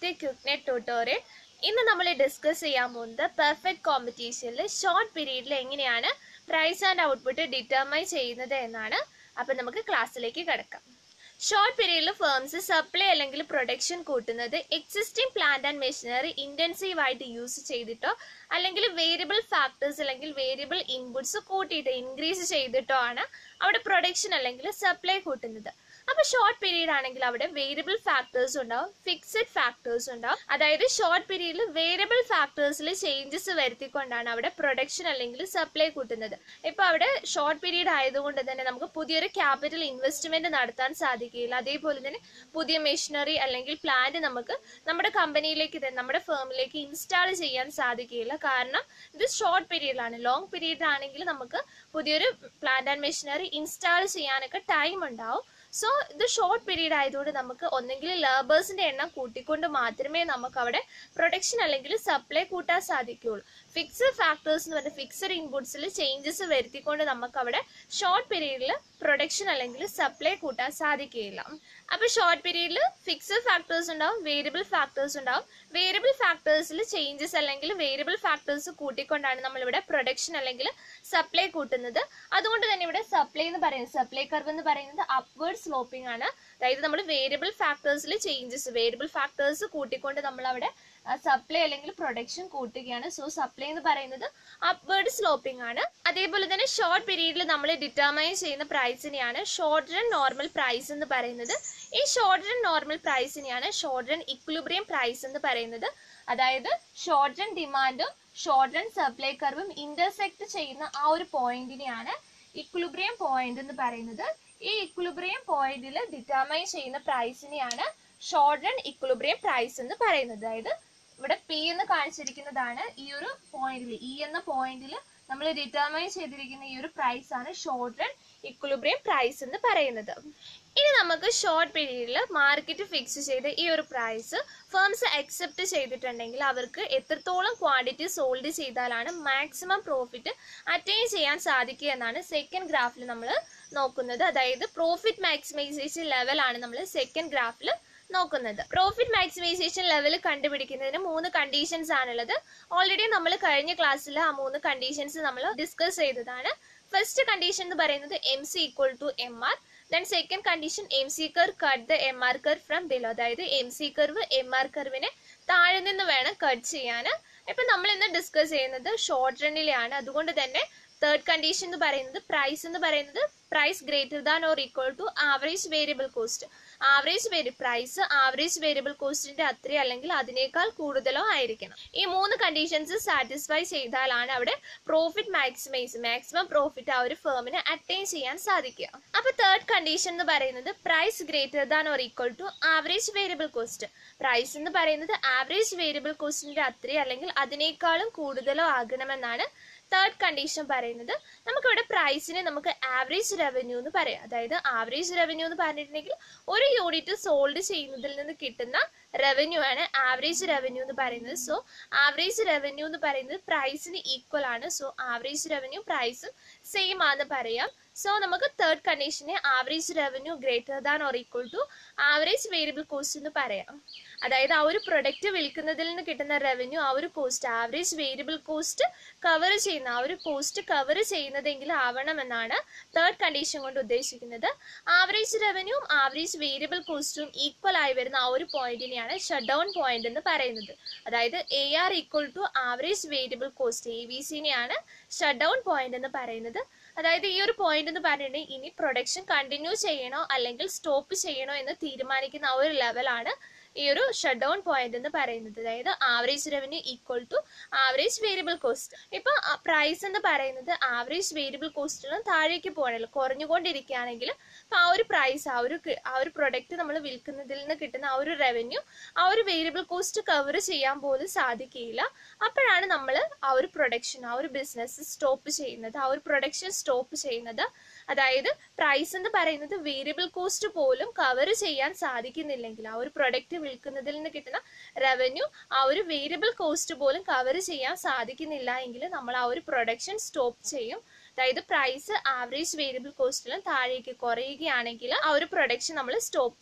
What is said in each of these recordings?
ആദ്യത്തെ ക്വിക്നെറ്റ് ട്യൂട്ടോറിയൽ ഇന്ന് നമ്മൾ ഡിസ്കസ് ചെയ്യാൻ പോകുന്നത് പെർഫെക്റ്റ് കോമ്പറ്റീഷനിൽ ഷോർട്ട് പീരീഡിൽ എങ്ങനെയാണ് പ്രൈസ് ആൻഡ് ഔട്ട്പുട്ട് ഡിറ്റർമൈൻ ചെയ്യുന്നത് എന്നാണ് അപ്പം നമുക്ക് ക്ലാസ്സിലേക്ക് കിടക്കാം ഷോർട്ട് പീരീഡിൽ ഫേംസ് സപ്ലൈ അല്ലെങ്കിൽ പ്രൊഡക്ഷൻ കൂട്ടുന്നത് existing plant and machinery intensive ആയിട്ട് യൂസ് ചെയ്തിട്ടോ അല്ലെങ്കിൽ വേരിയബിൾ ഫാക്ടേഴ്സ് അല്ലെങ്കിൽ വേരിയബിൾ ഇൻപുട്സ് കൂട്ടിയിട്ട് ഇൻക്രീസ് ചെയ്തിട്ടോ ആണ് അവിടെ പ്രൊഡക്ഷൻ അല്ലെങ്കിൽ സപ്ലൈ കൂട്ടുന്നത് അപ്പൊ ഷോർട്ട് പീരീഡ് ആണെങ്കിൽ അവിടെ വേരിയബിൾ ഫാക്ടേഴ്സ് ഉണ്ടാവും ഫിക്സഡ് ഫാക്ടേഴ്സ് ഉണ്ടാവും അതായത് ഷോർട്ട് പീരീഡിൽ വേരിയബിൾ ഫാക്ടേഴ്സിൽ ചേഞ്ചസ് വരുത്തിക്കൊണ്ടാണ് അവിടെ പ്രൊഡക്ഷൻ അല്ലെങ്കിൽ സപ്ലൈ കൂട്ടുന്നത് ഇപ്പൊ അവിടെ ഷോർട്ട് പീരീഡ് ആയതുകൊണ്ട് തന്നെ നമുക്ക് പുതിയൊരു ക്യാപിറ്റൽ ഇൻവെസ്റ്റ്മെന്റ് നടത്താൻ സാധിക്കില്ല അതേപോലെ തന്നെ പുതിയ മെഷീനറി അല്ലെങ്കിൽ പ്ലാന്റ് നമുക്ക് നമ്മുടെ കമ്പനിയിലേക്ക് തന്നെ നമ്മുടെ ഫേമിലേക്ക് ഇൻസ്റ്റാൾ ചെയ്യാൻ സാധിക്കില്ല കാരണം ഇത് ഷോർട്ട് പീരീഡിലാണ് ലോങ് പീരീഡ് ആണെങ്കിൽ നമുക്ക് പുതിയൊരു പ്ലാന്റ് ആൻഡ് മെഷീനറി ഇൻസ്റ്റാൾ ചെയ്യാനൊക്കെ ടൈം ഉണ്ടാവും സോ ഇത് ഷോർട്ട് പീരീഡ് ആയതുകൊണ്ട് നമുക്ക് ഒന്നെങ്കിൽ ലേബേഴ്സിന്റെ എണ്ണം കൂട്ടിക്കൊണ്ട് മാത്രമേ നമുക്ക് അവിടെ പ്രൊഡക്ഷൻ അല്ലെങ്കിൽ സപ്ലൈ കൂട്ടാൻ സാധിക്കുകയുള്ളൂ ഫിക്സഡ് ഫാക്ടേഴ്സ് എന്ന് പറഞ്ഞാൽ ഫിക്സഡ് ഇൻപുട്സിൽ ചേഞ്ചസ് വരുത്തിക്കൊണ്ട് നമുക്ക് അവിടെ ഷോർട്ട് പീരീഡിൽ പ്രൊഡക്ഷൻ അല്ലെങ്കിൽ സപ്ലൈ കൂട്ടാൻ സാധിക്കുകയില്ല അപ്പൊ ഷോർട്ട് പീരീഡിൽ ഫിക്സഡ് ഫാക്ടേഴ്സ് ഉണ്ടാവും വേരിയബിൾ ഫാക്ടേഴ്സ് ഉണ്ടാവും വേരിയബിൾ ഫാക്ടേഴ്സിൽ ചേഞ്ചസ് അല്ലെങ്കിൽ വേരിയബിൾ ഫാക്ടേഴ്സ് കൂട്ടിക്കൊണ്ടാണ് നമ്മൾ ഇവിടെ പ്രൊഡക്ഷൻ അല്ലെങ്കിൽ സപ്ലൈ കൂട്ടുന്നത് അതുകൊണ്ട് തന്നെ ഇവിടെ സപ്ലൈ എന്ന് പറയുന്നത് സപ്ലൈ കർവ് എന്ന് പറയുന്നത് അപ്വേർഡ് സ്ലോപ്പിംഗ് ആണ് അതായത് നമ്മൾ വേരിയബിൾ ഫാക്ടേഴ്സിൽ ചേഞ്ചസ് വേരിയബിൾ ഫാക്ടേഴ്സ് കൂട്ടിക്കൊണ്ട് നമ്മൾ അവിടെ സപ്ലൈ അല്ലെങ്കിൽ പ്രൊഡക്ഷൻ കൂട്ടുകയാണ് സോ സപ്ലൈ എന്ന് പറയുന്നത് അപ്വേർഡ് സ്ലോപ്പിംഗ് ആണ് അതേപോലെ തന്നെ ഷോർട്ട് പീരീഡിൽ നമ്മൾ ഡിറ്റർമൈൻ ചെയ്യുന്ന പ്രൈസിനെയാണ് ഷോർട്ട് റൺ നോർമൽ പ്രൈസ് എന്ന് പറയുന്നത് ഈ ഷോർട്ട് റൺ നോർമൽ പ്രൈസിനെയാണ് ഷോർട്ട് റൺ ഇക്വിലിബ്രിയം പ്രൈസ് എന്ന് പറയുന്നത് അതായത് ഷോർട്ട് റൺ ഡിമാൻഡും ഷോർട്ട് റൺ സപ്ലൈ കർവും ഇന്റർസെക്ട് ചെയ്യുന്ന ആ ഒരു പോയിന്റിനെയാണ് ഇക്വിലിബ്രിയം പോയിന്റ് എന്ന് പറയുന്നത് ഈ ഇക്വിലിബ്രിയം പോയിന്റിൽ ഡിറ്റർമൈൻ ചെയ്യുന്ന പ്രൈസിനെയാണ് ഷോർട്ട് റൺ ഇക്വിലിബ്രിയം പ്രൈസ് എന്ന് പറയുന്നത് അതായത് ഇവിടെ പി എന്ന് കാണിച്ചിരിക്കുന്നതാണ് ഈ ഒരു പോയിന്റിൽ ഇ എന്ന പോയിന്റിൽ നമ്മൾ ഡിറ്റർമൈൻ ചെയ്തിരിക്കുന്ന ഈ ഒരു പ്രൈസ് ആണ് ഷോർട്ട് റൺ ഇക്വിലിബ്രിയം പ്രൈസ് എന്ന് പറയുന്നത് ഇനി നമുക്ക് ഷോർട്ട് പീരീഡിൽ മാർക്കറ്റ് ഫിക്സ് ചെയ്ത ഈ ഒരു പ്രൈസ് ഫേംസ് അക്സെപ്റ്റ് ചെയ്തിട്ടുണ്ടെങ്കിൽ അവർക്ക് എത്രത്തോളം ക്വാണ്ടിറ്റി സോൾഡ് ചെയ്താലാണ് മാക്സിമം പ്രോഫിറ്റ് അറ്റൈൻ ചെയ്യാൻ സാധിക്കുക എന്നാണ് സെക്കൻഡ് ഗ്രാഫിൽ നമ്മൾ നോക്കുന്നത് അതായത് പ്രോഫിറ്റ് മാക്സിമൈസേഷൻ ലെവലാണ് നമ്മൾ സെക്കൻഡ് ഗ്രാഫിൽ നോക്കുന്നത് പ്രോഫിറ്റ് മാക്സിമൈസേഷൻ ലെവൽ കണ്ടുപിടിക്കുന്നതിന് മൂന്ന് കണ്ടീഷൻസ് ആണുള്ളത് ഓൾറെഡി നമ്മൾ കഴിഞ്ഞ ക്ലാസ്സിൽ ആ മൂന്ന് കണ്ടീഷൻസ് നമ്മൾ ഡിസ്കസ് ചെയ്തതാണ് ഫസ്റ്റ് കണ്ടീഷൻ എന്ന് പറയുന്നത് M C equal to M R then second condition M C curve cut the M R curve from below അതായത് M C curve M R കർവിനെ താഴെ നിന്ന് വേണം കട്ട് ചെയ്യാൻ ഇപ്പൊ നമ്മൾ ഇന്ന് ഡിസ്കസ് ചെയ്യുന്നത് ഷോർട്ട് റണ്ണിലെയാണ് അതുകൊണ്ട് തന്നെ തേർഡ് കണ്ടീഷൻ എന്ന് പറയുന്നത് പ്രൈസ് എന്ന് പറയുന്നത് price greater than or equal to average variable cost average very price average variable കോസ്റ്റിന്റെ അത്രയും അല്ലെങ്കിൽ അതിനേക്കാൾ കൂടുതലോ ആയിരിക്കണം ഈ മൂന്ന് കണ്ടീഷൻസ് സാറ്റിസ്ഫൈ ചെയ്താലാണ് അവിടെ പ്രോഫിറ്റ് മാക്സിമൈസ് മാക്സിമം പ്രോഫിറ്റ് ആ ഒരു ഫേമിന് അറ്റൈൻ ചെയ്യാൻ സാധിക്കുക അപ്പൊ തേർഡ് കണ്ടീഷൻ എന്ന് പറയുന്നത് price greater than or equal to average variable cost price എന്ന് പറയുന്നത് ആവറേജ് വേരിയബിൾ കോസ്റ്റിന്റെ അത്രയും അല്ലെങ്കിൽ അതിനേക്കാളും കൂടുതലോ ആകണമെന്നാണ് തേർഡ് കണ്ടീഷൻ പറയുന്നത് നമുക്കിവിടെ പ്രൈസിനെ നമുക്ക് ആവറേജ് റവന്യൂ എന്ന് പറയാം അതായത് ആവറേജ് റവന്യൂ എന്ന് പറഞ്ഞിട്ടുണ്ടെങ്കിൽ ഒരു യൂണിറ്റ് സോൾഡ് ചെയ്യുന്നതിൽ നിന്ന് കിട്ടുന്ന റവന്യൂ ആണ് ആവറേജ് റവന്യൂ എന്ന് പറയുന്നത് സോ ആവറേജ് റവന്യൂ എന്ന് പറയുന്നത് പ്രൈസിന് ഈക്വൽ ആണ് സോ ആവറേജ് റവന്യൂ പ്രൈസും സെയിം ആണെന്ന് പറയാം സോ നമുക്ക് തേർഡ് കണ്ടീഷനെ average revenue greater than or equal to average variable cost എന്ന് പറയാം അതായത് ആ ഒരു പ്രൊഡക്റ്റ് വിൽക്കുന്നതിൽ നിന്ന് കിട്ടുന്ന റവന്യൂ ആ ഒരു cost average variable cost cover ചെയ്യുന്ന ആ ഒരു കോസ്റ്റ് കവർ ചെയ്യുന്നതെങ്കിൽ ആവണമെന്നാണ് തേർഡ് കണ്ടീഷൻ കൊണ്ട് ഉദ്ദേശിക്കുന്നത് ആവറേജ് റവന്യൂവും ആവറേജ് വേരിയബിൾ കോസ്റ്റും ഈക്വൽ ആയി വരുന്ന ആ ഒരു പോയിന്റിനെയാണ് ഷട്ട് ഡൗൺ പോയിന്റ് എന്ന് പറയുന്നത് അതായത് A R equal to average variable cost A B സിനെയാണ് ഷട്ട് ഡൗൺ പോയിന്റ് എന്ന് പറയുന്നത് അതായത് ഈ ഒരു പോയിന്റ് എന്ന് പറഞ്ഞിട്ടുണ്ടെങ്കിൽ ഇനി പ്രൊഡക്ഷൻ കണ്ടിന്യൂ ചെയ്യണോ അല്ലെങ്കിൽ സ്റ്റോപ്പ് ചെയ്യണോ എന്ന് തീരുമാനിക്കുന്ന ആ ഒരു ലെവലാണ് ഈ ഒരു ഷട്ട് ഡൗൺ പോയിന്റ് എന്ന് പറയുന്നത് അതായത് average revenue equal to average variable cost ഇപ്പൊ പ്രൈസ് എന്ന് പറയുന്നത് ആവറേജ് വേരിയബിൾ കോസ്റ്റിലും താഴേക്ക് പോകണല്ലോ കുറഞ്ഞുകൊണ്ടിരിക്കുകയാണെങ്കിൽ അപ്പൊ ആ ഒരു പ്രൈസ് ആ ഒരു ആ ഒരു പ്രൊഡക്റ്റ് നമ്മൾ വിൽക്കുന്നതിൽ നിന്ന് കിട്ടുന്ന ആ ഒരു റവന്യൂ ആ ഒരു വേരിയബിൾ കോസ്റ്റ് കവർ ചെയ്യാൻ പോലും സാധിക്കുകയില്ല അപ്പോഴാണ് നമ്മൾ ആ ഒരു പ്രൊഡക്ഷൻ ആ ഒരു ബിസിനസ് സ്റ്റോപ്പ് ചെയ്യുന്നത് ആ ഒരു പ്രൊഡക്ഷൻ സ്റ്റോപ്പ് ചെയ്യുന്നത് അതായത് പ്രൈസ് എന്ന് പറയുന്നത് വേരിയബിൾ കോസ്റ്റ് പോലും കവർ ചെയ്യാൻ സാധിക്കുന്നില്ലെങ്കിൽ ആ ഒരു പ്രൊഡക്റ്റ് വിൽക്കുന്നതിൽ നിന്ന് കിട്ടുന്ന റവന്യൂ ആ ഒരു വേരിയബിൾ കോസ്റ്റ് പോലും കവർ ചെയ്യാൻ സാധിക്കുന്നില്ല എങ്കിൽ നമ്മൾ ആ ഒരു പ്രൊഡക്ഷൻ സ്റ്റോപ്പ് ചെയ്യും അതായത് പ്രൈസ് ആവറേജ് വേരിയബിൾ കോസ്റ്റിലും താഴേക്ക് കുറയുകയാണെങ്കിൽ ആ ഒരു പ്രൊഡക്ഷൻ നമ്മൾ സ്റ്റോപ്പ് ചെയ്യും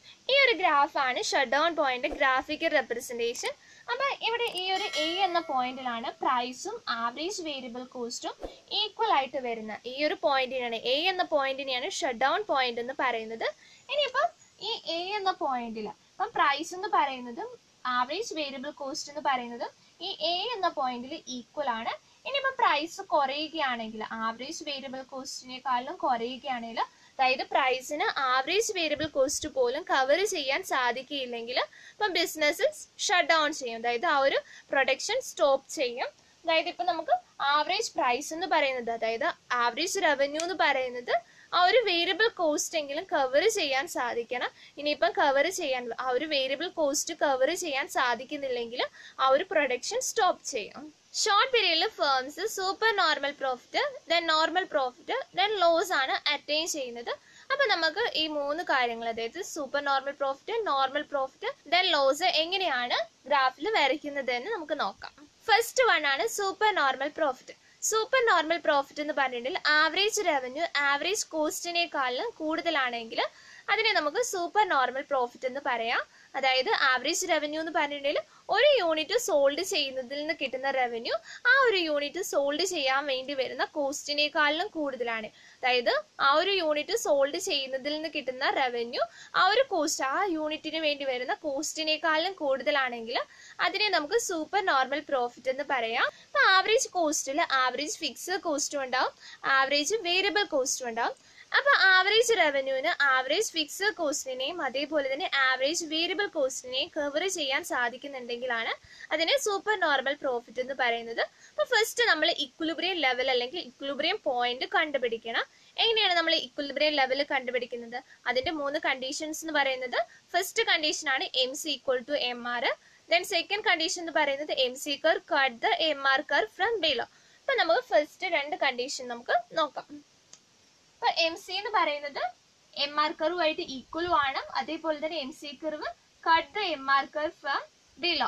ഈ ഒരു ഗ്രാഫാണ് shut down point graphical representation അപ്പോൾ ഇവിടെ ഈ ഒരു എ എന്ന പോയിന്റിലാണ് പ്രൈസും ആവറേജ് വേരിയബിൾ കോസ്റ്റും ഈക്വൽ ആയിട്ട് വരുന്ന ഈ ഒരു പോയിന്റിനാണ് എ എന്ന പോയിന്റിനെയാണ് ഷട്ട് ഡൗൺ പോയിന്റ് എന്ന് പറയുന്നത് ഇനിയിപ്പം ഈ എ എന്ന പോയിന്റിൽ അപ്പം പ്രൈസ് എന്ന് പറയുന്നതും ആവറേജ് വേരിയബിൾ കോസ്റ്റ് എന്ന് പറയുന്നതും ഈ എ എന്ന പോയിന്റിൽ ഈക്വൽ ആണ് ഇനിയിപ്പോൾ പ്രൈസ് കുറയുകയാണെങ്കിൽ ആവറേജ് വേരിയബിൾ കോസ്റ്റിനേക്കാളും കുറയുകയാണെങ്കിൽ അതായത് പ്രൈസിന് ആവറേജ് വേരിയബിൾ കോസ്റ്റ് പോലും കവർ ചെയ്യാൻ സാധിക്കില്ലെങ്കിൽ ഇപ്പം ബിസിനസ് ഷട്ട് ഡൗൺ ചെയ്യും അതായത് ആ ഒരു പ്രൊഡക്ഷൻ സ്റ്റോപ്പ് ചെയ്യും അതായത് ഇപ്പം നമുക്ക് ആവറേജ് പ്രൈസ് എന്ന് പറയുന്നത് അതായത് ആവറേജ് റവന്യൂ എന്ന് പറയുന്നത് ആ ഒരു വേരിയബിൾ കോസ്റ്റ് എങ്കിലും കവർ ചെയ്യാൻ സാധിക്കണം ഇനിയിപ്പം കവർ ചെയ്യാൻ ആ ഒരു വേരിയബിൾ കോസ്റ്റ് കവർ ചെയ്യാൻ സാധിക്കുന്നില്ലെങ്കിൽ ആ ഒരു പ്രൊഡക്ഷൻ സ്റ്റോപ്പ് ചെയ്യും ഷോർട്ട് പീരീഡിൽ firms super normal profit then normal profit then loss ആണ് അറ്റൈൻ ചെയ്യുന്നത് അപ്പൊ നമുക്ക് ഈ മൂന്ന് കാര്യങ്ങൾ അതായത് super normal profit normal profit then loss എങ്ങനെയാണ് ഗ്രാഫിൽ വരയ്ക്കുന്നത് എന്ന് നമുക്ക് നോക്കാം ഫസ്റ്റ് വൺ ആണ് super normal profit super normal profit എന്ന് പറഞ്ഞിട്ടുണ്ടെങ്കിൽ ആവറേജ് റവന്യൂ ആവറേജ് കോസ്റ്റിനേക്കാളും കൂടുതലാണെങ്കിൽ അതിനെ നമുക്ക് സൂപ്പർ നോർമൽ പ്രോഫിറ്റ് എന്ന് പറയാം അതായത് ആവറേജ് റവന്യൂ എന്ന് പറഞ്ഞിട്ടുണ്ടെങ്കിൽ ഒരു യൂണിറ്റ് സോൾഡ് ചെയ്യുന്നതിൽ നിന്ന് കിട്ടുന്ന റവന്യൂ ആ ഒരു യൂണിറ്റ് സോൾഡ് ചെയ്യാൻ വേണ്ടി വരുന്ന കോസ്റ്റിനേക്കാളിലും കൂടുതലാണ് അതായത് ആ ഒരു യൂണിറ്റ് സോൾഡ് ചെയ്യുന്നതിൽ നിന്ന് കിട്ടുന്ന റവന്യൂ ആ ഒരു കോസ്റ്റ് ആ യൂണിറ്റിന് വേണ്ടി വരുന്ന കോസ്റ്റിനേക്കാളും കൂടുതലാണെങ്കിൽ അതിനെ നമുക്ക് സൂപ്പർ നോർമൽ പ്രോഫിറ്റ് എന്ന് പറയാം അപ്പൊ ആവറേജ് കോസ്റ്റിൽ ആവറേജ് ഫിക്സ്ഡ് കോസ്റ്റും ഉണ്ടാവും ആവറേജ് വേരിയബിൾ കോസ്റ്റും ഉണ്ടാവും അപ്പൊ ആവറേജ് റവന്യൂവിന് ആവറേജ് ഫിക്സ്ഡ് കോസ്റ്റിനെയും അതേപോലെ തന്നെ ആവറേജ് വേരിയബിൾ കോസ്റ്റിനെയും കവർ ചെയ്യാൻ സാധിക്കുന്നുണ്ടെങ്കിലാണ് അതിനെ സൂപ്പർ നോർമൽ പ്രോഫിറ്റ് എന്ന് പറയുന്നത് അപ്പൊ ഫസ്റ്റ് നമ്മൾ ഇക്വിലിബ്രിയം ലെവൽ അല്ലെങ്കിൽ ഇക്വിലിബ്രിയം പോയിന്റ് കണ്ടുപിടിക്കണം എങ്ങനെയാണ് നമ്മൾ ഇക്വിലിബ്രിയം ലെവൽ കണ്ടുപിടിക്കുന്നത് അതിന്റെ മൂന്ന് കണ്ടീഷൻസ് എന്ന് പറയുന്നത് ഫസ്റ്റ് കണ്ടീഷൻ ആണ് M C equal to M R then second condition എന്ന് പറയുന്നത് M C curve cut the M R curve from below അപ്പൊ നമുക്ക് ഫസ്റ്റ് രണ്ട് കണ്ടീഷൻ നമുക്ക് നോക്കാം അപ്പൊ എം സി എന്ന് പറയുന്നത് എം ആർ കർവുമായിട്ട് ഈക്വൽ ആണ് അതേപോലെ തന്നെ M C curve cut the M R curve from below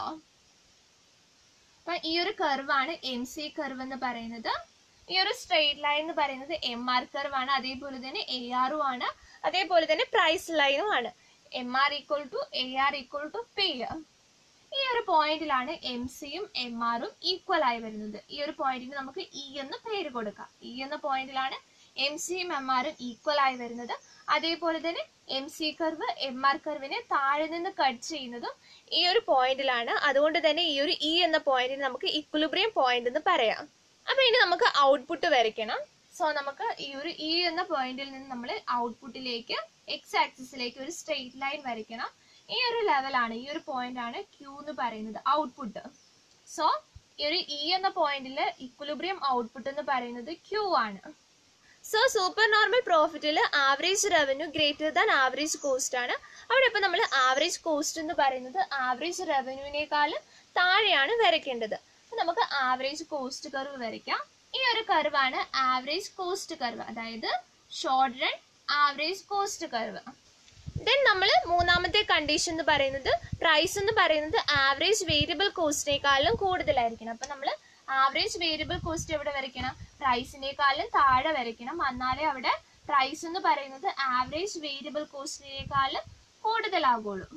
അപ്പൊ ഈ ഒരു കർവാണ് എം സി കർവ് എന്ന് പറയുന്നത് ഈ ഒരു സ്ട്രെയിറ്റ് ലൈൻ എന്ന് പറയുന്നത് എം ആർ കർവ് ആണ് അതേപോലെ തന്നെ എ ആറും ആണ് അതേപോലെ തന്നെ പ്രൈസ് ലൈനും ആണ് M R equal to A R equal to P ഈ ഒരു പോയിന്റിലാണ് എം സിയും എം ആറും ഈക്വൽ ആയി വരുന്നത് ഈ ഒരു പോയിന്റിന് നമുക്ക് ഇ എന്ന് പേര് കൊടുക്കാം ഇ എന്ന പോയിന്റിലാണ് എം സിയും എം ആറും ഈക്വൽ ആയി വരുന്നത് അതേപോലെ തന്നെ M C curve M R കർവിനെ താഴെ നിന്ന് കട്ട് ചെയ്യുന്നതും ഈ ഒരു പോയിന്റിലാണ് അതുകൊണ്ട് തന്നെ ഈ ഒരു ഇ എന്ന പോയിന്റിന് നമുക്ക് ഇക്വിലിബ്രിയം പോയിന്റ് എന്ന് പറയാം അപ്പൊ ഇനി നമുക്ക് ഔട്ട്പുട്ട് വരയ്ക്കണം സോ നമുക്ക് ഈ ഒരു ഇ എന്ന പോയിന്റിൽ നിന്ന് നമ്മൾ ഔട്ട്പുട്ടിലേക്ക് എക്സ് ആക്സിസിലേക്ക് ഒരു സ്ട്രെയിറ്റ് ലൈൻ വരയ്ക്കണം ഈ ഒരു ലെവലാണ് ഈ ഒരു പോയിന്റ് ആണ് ക്യൂ എന്ന് പറയുന്നത് ഔട്ട്പുട്ട് സോ ഈ ഒരു ഇ എന്ന പോയിന്റിൽ ഇക്വിലിബ്രിയം ഔട്ട്പുട്ട് എന്ന് പറയുന്നത് ക്യൂ ആണ് സോ സൂപ്പർ നോർമൽ പ്രോഫിറ്റിൽ average revenue greater than average cost ആണ് അവിടെ ഇപ്പം നമ്മൾ ആവറേജ് കോസ്റ്റ് എന്ന് പറയുന്നത് ആവറേജ് റവന്യൂവിനേക്കാളും താഴെയാണ് വരയ്ക്കേണ്ടത് അപ്പം നമുക്ക് ആവറേജ് കോസ്റ്റ് കർവ് വരയ്ക്കാം ഈ ഒരു കർവാണ് ആവറേജ് കോസ്റ്റ് കർവ് അതായത് short run average cost curve then നമ്മൾ മൂന്നാമത്തെ കണ്ടീഷൻ എന്ന് പറയുന്നത് പ്രൈസ് എന്ന് പറയുന്നത് ആവറേജ് വേരിയബിൾ കോസ്റ്റിനേക്കാളും കൂടുതലായിരിക്കണം അപ്പം നമ്മൾ ആവറേജ് വേരിയബിൾ കോസ്റ്റ് എവിടെ വരയ്ക്കണം പ്രൈസിനേക്കാളും താഴെ വരയ്ക്കണം എന്നാലേ അവിടെ പ്രൈസ് എന്ന് പറയുന്നത് ആവറേജ് വേരിയബിൾ കോസ്റ്റിനേക്കാളും കൂടുതലാകുള്ളൂ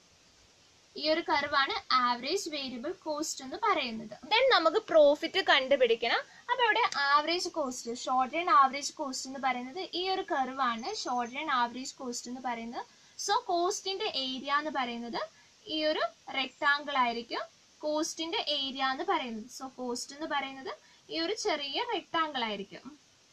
ഈ ഒരു കർവാണ് ആവറേജ് വേരിയബിൾ കോസ്റ്റ് എന്ന് പറയുന്നത് ദെൻ നമുക്ക് പ്രോഫിറ്റ് കണ്ടുപിടിക്കണം അപ്പൊ ഇവിടെ average cost short run average cost എന്ന് പറയുന്നത് ഈ ഒരു കർവാണ് ഷോർട്ട് റൺ ആവറേജ് കോസ്റ്റ് എന്ന് പറയുന്നത് സോ കോസ്റ്റിന്റെ ഏരിയ എന്ന് പറയുന്നത് ഈ ഒരു റെക്ടാങ്കിൾ ആയിരിക്കും കോസ്റ്റിന്റെ ഏരിയ എന്ന് പറയുന്നത് സോ കോസ്റ്റ് എന്ന് പറയുന്നത് ഈ ഒരു ചെറിയ റെക്ടാങ്കിൾ ആയിരിക്കും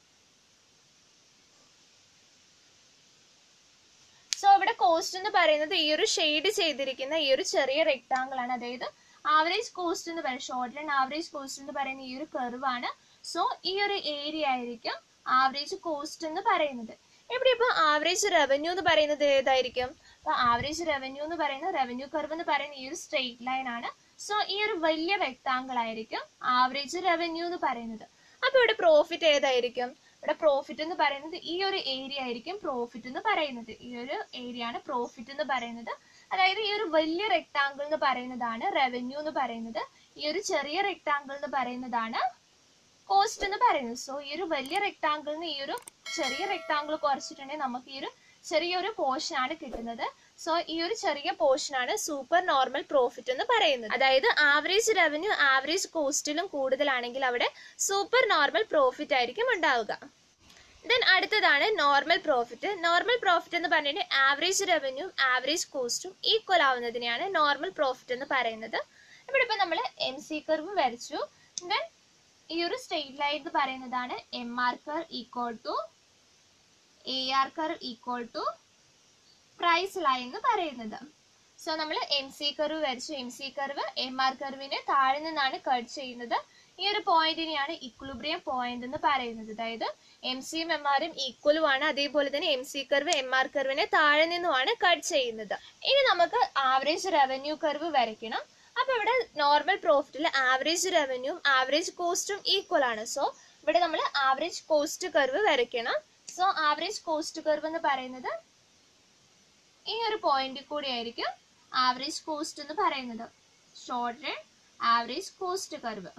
സോ ഇവിടെ കോസ്റ്റ് എന്ന് പറയുന്നത് ഈ ഒരു ഷെയ്ഡ് ചെയ്തിരിക്കുന്ന ഈ ഒരു ചെറിയ റെക്ടാങ്കിൾ ആണ് അതായത് ആവറേജ് കോസ്റ്റ് എന്ന് പറയുന്നത് ഷോർട്ട് റൺ ആവറേജ് കോസ്റ്റ് എന്ന് പറയുന്ന ഈ ഒരു കർവ് ആണ് സോ ഈ ഒരു ഏരിയ ആയിരിക്കും ആവറേജ് കോസ്റ്റ് എന്ന് പറയുന്നത് ഇവിടെ ഇപ്പൊ ആവറേജ് റവന്യൂ എന്ന് പറയുന്നത് ഏതായിരിക്കും അപ്പൊ ആവറേജ് റവന്യൂ എന്ന് പറയുന്ന റവന്യൂ കർവ് എന്ന് പറയുന്ന ഈ ഒരു സ്ട്രെയിറ്റ് ലൈൻ ആണ് സോ ഈ ഒരു വലിയ റെക്ടാങ്കിൾ ആയിരിക്കും ആവറേജ് റവന്യൂ എന്ന് പറയുന്നത് അപ്പൊ ഇവിടെ പ്രോഫിറ്റ് ഏതായിരിക്കും ഇവിടെ പ്രോഫിറ്റ് എന്ന് പറയുന്നത് ഈ ഒരു ഏരിയ ആയിരിക്കും പ്രോഫിറ്റ് എന്ന് പറയുന്നത് ഈ ഒരു ഏരിയ ആണ് പ്രോഫിറ്റ് എന്ന് പറയുന്നത് അതായത് ഈ ഒരു വലിയ റെക്ടാങ്കിൾ എന്ന് പറയുന്നതാണ് റവന്യൂ എന്ന് പറയുന്നത് ഈ ഒരു ചെറിയ റെക്ടാങ്കിൾ എന്ന് പറയുന്നതാണ് കോസ്റ്റ് എന്ന് പറയുന്നത് സോ ഈ ഒരു വലിയ റെക്ടാങ്കിളിന് ഈ ഒരു ചെറിയ റെക്ടാങ്കിൾ കുറച്ചിട്ടുണ്ടെങ്കിൽ നമുക്ക് ഈ ഒരു ചെറിയൊരു പോർഷൻ ആണ് കിട്ടുന്നത് സോ ഈ ഒരു ചെറിയ പോർഷൻ ആണ് സൂപ്പർ നോർമൽ പ്രോഫിറ്റ് എന്ന് പറയുന്നത് അതായത് ആവറേജ് റവന്യൂ ആവറേജ് കോസ്റ്റിലും കൂടുതലാണെങ്കിൽ അവിടെ സൂപ്പർ നോർമൽ പ്രോഫിറ്റ് ആയിരിക്കും ഉണ്ടാവുക ദെൻ അടുത്തതാണ് നോർമൽ പ്രോഫിറ്റ് നോർമൽ പ്രോഫിറ്റ് എന്ന് പറഞ്ഞിട്ട് ആവറേജ് റവന്യൂ ആവറേജ് കോസ്റ്റും ഈക്വൽ ആവുന്നതിനെയാണ് നോർമൽ പ്രോഫിറ്റ് എന്ന് പറയുന്നത് ഇവിടെ ഇപ്പൊ നമ്മൾ എം സി കർവ് വരച്ചു ദെൻ ഈ ഒരു സ്ട്രെയിറ്റ് ലൈൻ എന്ന് പറയുന്നതാണ് M R curve equal to A R curve equal to price line എന്ന് പറയുന്നത് സോ നമ്മൾ എം സി കർവ് വരച്ചു M C curve M R കർവിനെ താഴെ നിന്നാണ് കട്ട് ചെയ്യുന്നത് ഈ ഒരു പോയിന്റിനെയാണ് ഇക്വിലിബ്രിയം പോയിന്റ് എന്ന് പറയുന്നത് അതായത് എം സിയും എം ആറും ഈക്വലും ആണ് അതേപോലെ തന്നെ M C curve M R കർവിനെ താഴെ നിന്നുമാണ് കട്ട് ചെയ്യുന്നത് ഇനി നമുക്ക് ആവറേജ് റവന്യൂ കർവ് വരയ്ക്കണം അപ്പൊ ഇവിടെ നോർമൽ പ്രോഫിറ്റിൽ ആവറേജ് റവന്യൂവും ആവറേജ് കോസ്റ്റും ഈക്വൽ ആണ് സോ ഇവിടെ നമ്മൾ ആവറേജ് കോസ്റ്റ് കർവ് വരയ്ക്കണം സോ ആവറേജ് കോസ്റ്റ് കർവ് എന്ന് പറയുന്നത് ഈ ഒരു പോയിന്റ് കൂടി ആയിരിക്കും ആവറേജ് കോസ്റ്റ് എന്ന് പറയുന്നത് short run average cost curve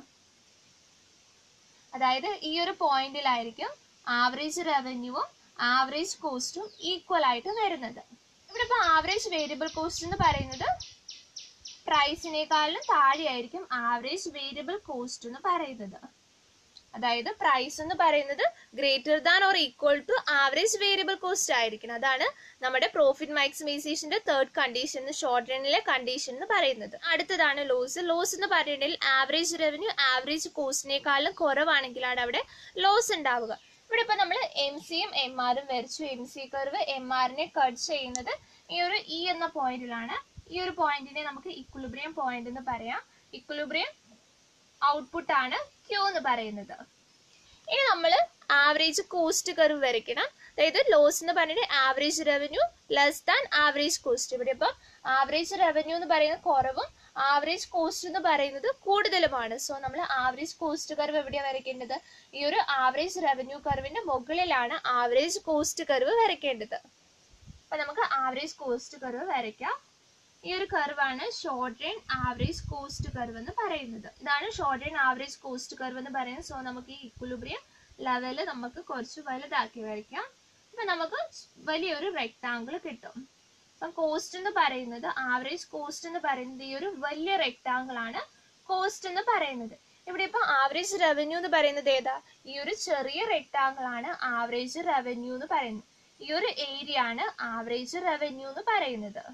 അതായത് ഈ ഒരു പോയിന്റിലായിരിക്കും ആവറേജ് റവന്യൂവും ആവറേജ് കോസ്റ്റും ഈക്വൽ ആയിട്ട് വരുന്നത് ഇവിടെ ഇപ്പൊ ആവറേജ് വേരിയബിൾ കോസ്റ്റ് എന്ന് പറയുന്നത് പ്രൈസിനേക്കാളും താഴെയായിരിക്കും ആവറേജ് വേരിയബിൾ കോസ്റ്റ് എന്ന് പറയുന്നത് അതായത് പ്രൈസ് എന്ന് പറയുന്നത് greater than or equal to average variable cost ആയിരിക്കണം അതാണ് നമ്മുടെ പ്രോഫിറ്റ് മാക്സിമൈസേഷന്റെ തേർഡ് കണ്ടീഷൻ ഷോർട്ട് റണ്ണിലെ കണ്ടീഷൻ എന്ന് പറയുന്നത് അടുത്തതാണ് ലോസ് ലോസ് എന്ന് പറയുന്നതിൽ ആവറേജ് റവന്യൂ ആവറേജ് കോസ്റ്റിനേക്കാളും കുറവാണെങ്കിലാണ് അവിടെ ലോസ് ഉണ്ടാവുക ഇവിടെ ഇപ്പൊ നമ്മൾ എം സിയും എം ആറും വരച്ചു എം സി കർവ് എം ആറിനെ കട്ട് ചെയ്യുന്നത് ഈ ഒരു ഇ എന്ന പോയിന്റിലാണ് ഈ ഒരു പോയിന്റിനെ നമുക്ക് ഇക്വിലിബ്രിയം പോയിന്റ് എന്ന് പറയാം ഇക്വിലിബ്രിയം ഔട്ട്പുട്ട് ആണ് ക്യൂ എന്ന് പറയുന്നത് ഇനി നമ്മൾ ആവറേജ് കോസ്റ്റ് കർവ് വരയ്ക്കണം അതായത് ലോസ് എന്ന് പറഞ്ഞിട്ട് average revenue less than average cost ഇവിടെ ഇപ്പം ആവറേജ് റവന്യൂ എന്ന് പറയുന്നത് കുറവും ആവറേജ് കോസ്റ്റ് എന്ന് പറയുന്നത് കൂടുതലുമാണ് സോ നമ്മൾ ആവറേജ് കോസ്റ്റ് കർവ് എവിടെയാണ് വരയ്ക്കേണ്ടത് ഈ ഒരു ആവറേജ് റവന്യൂ കർവിന്റെ മുകളിലാണ് ആവറേജ് കോസ്റ്റ് കർവ് വരയ്ക്കേണ്ടത് അപ്പൊ നമുക്ക് ആവറേജ് കോസ്റ്റ് കർവ് വരയ്ക്കാം ഈ ഒരു കർവാണ് short run average cost curve എന്ന് പറയുന്നത് ഇതാണ് short run average cost curve എന്ന് പറയുന്നത് സോ നമുക്ക് ഈ ഇക്വിലിബ്രിയം ലെവല് നമുക്ക് കുറച്ച് വലുതാക്കി വരയ്ക്കാം അപ്പൊ നമുക്ക് വലിയൊരു റെക്ടാങ്കിൾ കിട്ടും അപ്പം കോസ്റ്റ് എന്ന് പറയുന്നത് ആവറേജ് കോസ്റ്റ് എന്ന് പറയുന്നത് ഈ ഒരു വലിയ റെക്ടാങ്കിൾ ആണ് കോസ്റ്റ് എന്ന് പറയുന്നത് ഇവിടെ ഇപ്പൊ ആവറേജ് റവന്യൂ എന്ന് പറയുന്നത് ഏതാ ഈ ഒരു ചെറിയ റെക്ടാങ്കിൾ ആണ് ആവറേജ് റവന്യൂ എന്ന് പറയുന്നത് ഈ ഒരു ഏരിയ ആണ് ആവറേജ് റവന്യൂ എന്ന് പറയുന്നത്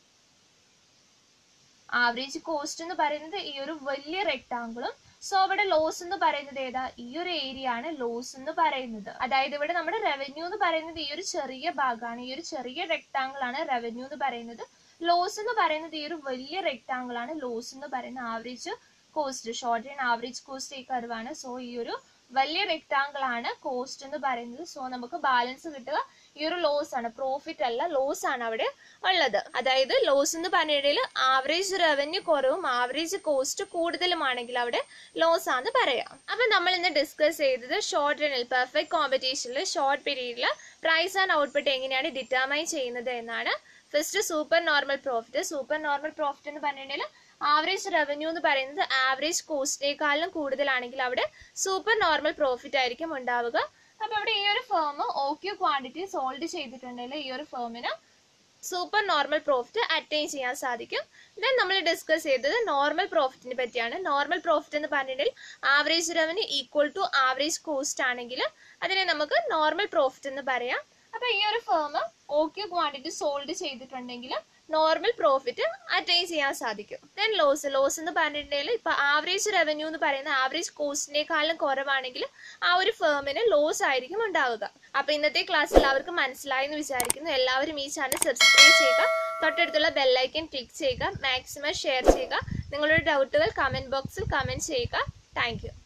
ആവറേജ് കോസ്റ്റ് എന്ന് പറയുന്നത് ഈ ഒരു വലിയ റെക്ടാങ്കിളും സോ അവിടെ ലോസ് എന്ന് പറയുന്നത് ഏതാ ഈ ഒരു ഏരിയ ആണ് ലോസ് എന്ന് പറയുന്നത് അതായത് ഇവിടെ നമ്മുടെ റവന്യൂ എന്ന് പറയുന്നത് ഈ ഒരു ചെറിയ ഭാഗമാണ് ഈ ഒരു ചെറിയ റെക്ടാങ്കിൾ ആണ് റവന്യൂ എന്ന് പറയുന്നത് ലോസ് എന്ന് പറയുന്നത് ഈ ഒരു വലിയ റെക്ടാങ്കിൾ ആണ് ലോസ് എന്ന് പറയുന്ന average cost short and average cost ഈ കർവാണ് സോ ഈ ഒരു വലിയ റെക്ടാങ്കിൾ ആണ് കോസ്റ്റ് എന്ന് പറയുന്നത് സോ നമുക്ക് ബാലൻസ് കിട്ടുക ഈ ഒരു ലോസ് ആണ് പ്രോഫിറ്റ് അല്ല ലോസ് ആണ് അവിടെ ഉള്ളത് അതായത് ലോസ് എന്ന് പറഞ്ഞിടയിൽ ആവറേജ് റവന്യൂ കുറവും ആവറേജ് കോസ്റ്റ് കൂടുതലുമാണെങ്കിൽ അവിടെ ലോസ് ആണെന്ന് പറയാം അപ്പൊ നമ്മൾ ഇന്ന് ഡിസ്കസ് ചെയ്തത് ഷോർട്ട് റണ്ണിൽ പെർഫെക്റ്റ് കോമ്പറ്റീഷനിൽ ഷോർട്ട് പീരീഡിൽ പ്രൈസ് ആൻഡ് ഔട്ട്പുട്ട് എങ്ങനെയാണ് ഡിറ്റർമൈൻ ചെയ്യുന്നത് എന്നാണ് first super normal profit super normal profit എന്ന് പറഞ്ഞിട്ടുണ്ടെങ്കിൽ ആവറേജ് റവന്യൂ എന്ന് പറയുന്നത് ആവറേജ് കോസ്റ്റിനേക്കാളും കൂടുതലാണെങ്കിൽ അവിടെ സൂപ്പർ നോർമൽ പ്രോഫിറ്റ് ആയിരിക്കും ഉണ്ടാവുക അപ്പൊ ഇവിടെ ഈ ഒരു ഫേം ഓക്യു ക്വാണ്ടിറ്റി സോൾവ് ചെയ്തിട്ടുണ്ടെങ്കിൽ ഈ ഒരു ഫേമിന് സൂപ്പർ നോർമൽ പ്രോഫിറ്റ് അറ്റൈൻ ചെയ്യാൻ സാധിക്കും ദെൻ നമ്മൾ ഡിസ്കസ് ചെയ്തത് നോർമൽ പ്രോഫിറ്റിനെ പറ്റിയാണ് നോർമൽ പ്രോഫിറ്റ് എന്ന് പറഞ്ഞിട്ടുണ്ടെങ്കിൽ average revenue equal to average cost ആണെങ്കിൽ അതിനെ നമുക്ക് നോർമൽ പ്രോഫിറ്റ് എന്ന് പറയാം അപ്പൊ ഈ ഒരു ഫേം ഓക്യു ക്വാണ്ടിറ്റി സോൾവ് ചെയ്തിട്ടുണ്ടെങ്കിൽ നോർമൽ പ്രോഫിറ്റ് അറ്റൈൻ ചെയ്യാൻ സാധിക്കും ദെൻ ലോസ് ലോസ് എന്ന് പറഞ്ഞിട്ടുണ്ടെങ്കിൽ ഇപ്പൊ ആവറേജ് റവന്യൂ എന്ന് പറയുന്ന ആവറേജ് കോസ്റ്റിനേക്കാളും കുറവാണെങ്കിൽ ആ ഒരു ഫേമിന് ലോസ് ആയിരിക്കും ഉണ്ടാവുക അപ്പൊ ഇന്നത്തെ ക്ലാസ് എല്ലാവർക്കും മനസ്സിലായി എന്ന് വിചാരിക്കുന്നു എല്ലാവരും ഈ ചാനൽ സബ്സ്ക്രൈബ് ചെയ്യുക തൊട്ടടുത്തുള്ള ബെല്ലൈക്കൻ ക്ലിക്ക് ചെയ്യുക മാക്സിമം ഷെയർ ചെയ്യുക നിങ്ങളുടെ ഡൗട്ടുകൾ കമന്റ് ബോക്സിൽ കമന്റ് ചെയ്യുക താങ്ക്